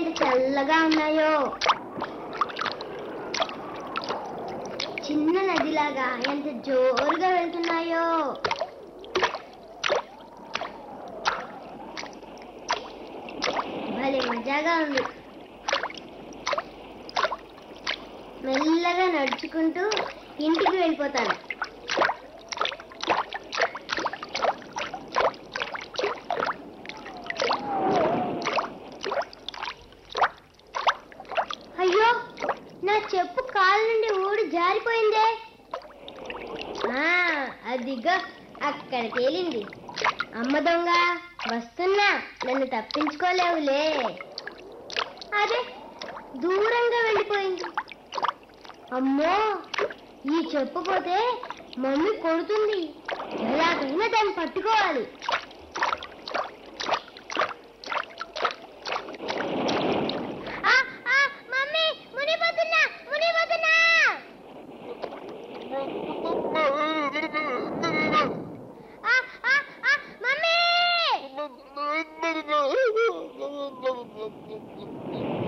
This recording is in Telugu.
ఎంత చల్లగా ఉన్నాయో చిన్న నదిలాగా ఎంత జోరుగా వెళ్తున్నాయో భలే మజాగా ఉంది మెల్లగా నడుచుకుంటూ ఇంటికి వెళ్ళిపోతాను అయ్యో నా చెప్పు కాలు నుండి ఊడి జారిపోయిందే ఆ, అదిగో అక్కడ తేలింది అమ్మ దొంగ వస్తున్నా నన్ను తప్పించుకోలేవులే అదే దూరంగా వెళ్ళిపోయింది అమ్మో ఈ చెప్పు పోతే మమ్మీ కొడుతుంది ఎలాగైనా దాన్ని పట్టుకోవాలి ఆ, ఆ, మమ్మీ మునిపోతున్నా మునిపోతున్నా